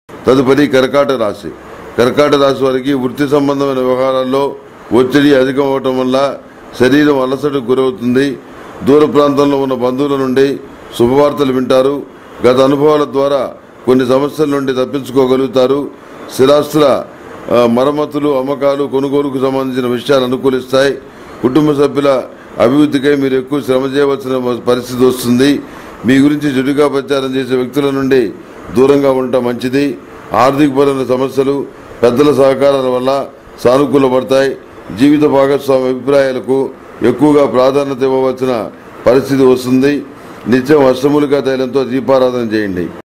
తదుపరి కర్కాట రాశి కర్కాట రాశి వారికి వృత్తి సంబంధమైన వ్యవహారాల్లో ఒత్తిడి అధికం అవటం వల్ల శరీరం అలసటకు గురవుతుంది దూర ప్రాంతంలో ఉన్న బంధువుల నుండి శుభవార్తలు వింటారు గత అనుభవాల ద్వారా కొన్ని సమస్యల నుండి తప్పించుకోగలుగుతారు స్థిరాస్తుల ఆ, మరమ్మతులు అమ్మకాలు కొనుగోలుకు సంబంధించిన విషయాలు అనుకూలిస్తాయి కుటుంబ సభ్యుల అభివృద్ధికై మీరు ఎక్కువ శ్రమ చేయవలసిన పరిస్థితి వస్తుంది మీ గురించి చెడుగా ప్రచారం చేసే వ్యక్తుల నుండి దూరంగా ఉండటం మంచిది ఆర్థికపరమైన సమస్యలు పెద్దల సహకారాల వల్ల సానుకూల పడతాయి జీవిత భాగస్వామి అభిప్రాయాలకు ఎక్కువగా ప్రాధాన్యత ఇవ్వవలసిన పరిస్థితి వస్తుంది నిత్యం అష్టములుగా తైలంతో దీపారాధన చేయండి